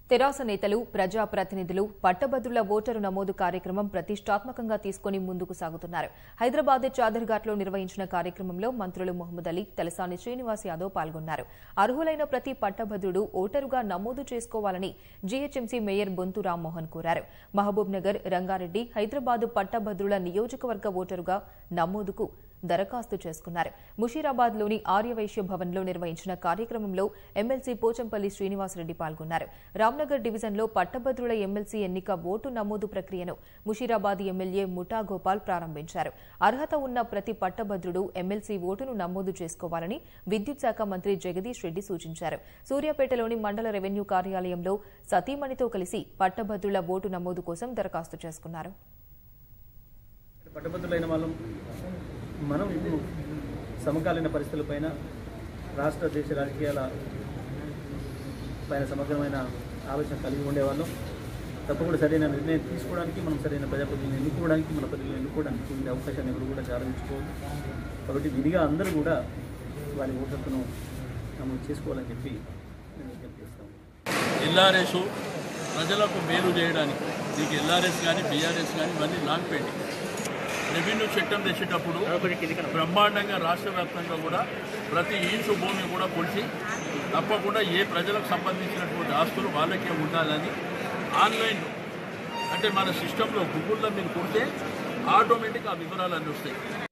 తెరాస నేతలు ప్రజాప్రతినిధులు పట్టభద్రుల ఓటరు నమోదు కార్యక్రమం ప్రతిష్టాత్మకంగా తీసుకుని ముందుకు సాగుతున్నారు హైదరాబాద్ చాదర్ఘాట్లో నిర్వహించిన కార్యక్రమంలో మంత్రులు మొహమ్మద్ అలీ తలసాని శ్రీనివాస్ యాదవ్ పాల్గొన్నారు అర్హులైన ప్రతి పట్టభద్రుడు ఓటరుగా నమోదు చేసుకోవాలని జీహెచ్ఎంసీ మేయర్ బొంతు రామ్మోహన్ కోరారు మహబూబ్ నగర్ రంగారెడ్డి హైదరాబాద్ పట్టభద్రుల నియోజకవర్గ ఓటరుగా నమోదుకు దరఖాస్తు చేసుకున్నారు ముషీరాబాద్లోని ఆర్యవైశ్య భవన్లో నిర్వహించిన కార్యక్రమంలో ఎమ్మెల్సీ పోచంపల్లి శ్రీనివాసరెడ్డి పాల్గొన్నారు రామ్నగర్ డివిజన్లో పట్టభద్రుల ఎమ్మెల్సీ ఎన్నిక ఓటు నమోదు ప్రక్రియను ముషీరాబాద్ ఎమ్మెల్యే ముఠా గోపాల్ ప్రారంభించారు అర్హత ఉన్న ప్రతి పట్టభద్రుడు ఎమ్మెల్సీ ఓటును నమోదు చేసుకోవాలని విద్యుత్ శాఖ మంత్రి జగదీష్ రెడ్డి సూచించారు సూర్యాపేటలోని మండల రెవెన్యూ కార్యాలయంలో సతీమణితో కలిసి పట్టభద్రుల ఓటు నమోదు కోసం దరఖాస్తు చేసుకున్నారు పట్టభద్రులైన వాళ్ళం మనం ఇప్పుడు సమకాలీన పరిస్థితులపైన రాష్ట్ర దేశ రాజకీయాల పైన సమగ్రమైన ఆలోచన కలిగి ఉండేవాళ్ళం తప్పకుండా సరైన నిర్ణయం తీసుకోవడానికి మనం సరైన ప్రజాప్రతినిధులను ఎన్నుకోవడానికి మన ప్రజలను ఎన్నుకోవడానికి ఉండే అవకాశాన్ని ఎవరు కూడా జారవించుకోవద్దు కాబట్టి విధిగా అందరూ కూడా వారి ఓటు హక్కును నమోదు చేసుకోవాలని చెప్పి నేను విజ్ఞప్తి చేస్తాను ఎల్ఆర్ఎస్ ప్రజలకు మేలు చేయడానికి దీనికి ఎల్ఆర్ఎస్ కానీ బీఆర్ఎస్ కానీ ఇవన్నీ నాన్ పెండింగ్ రెవెన్యూ చట్టం తెచ్చేటప్పుడు బ్రహ్మాండంగా రాష్ట్ర వ్యాప్తంగా కూడా ప్రతి ఇంచు భూమి కూడా కొలిచి తప్పకుండా ఏ ప్రజలకు సంబంధించినటువంటి ఆస్తులు వాళ్ళకే ఉండాలని ఆన్లైన్ అంటే మన సిస్టంలో గూగుల్లో మీరు కొడితే ఆటోమేటిక్ ఆ వివరాలన్నీ వస్తాయి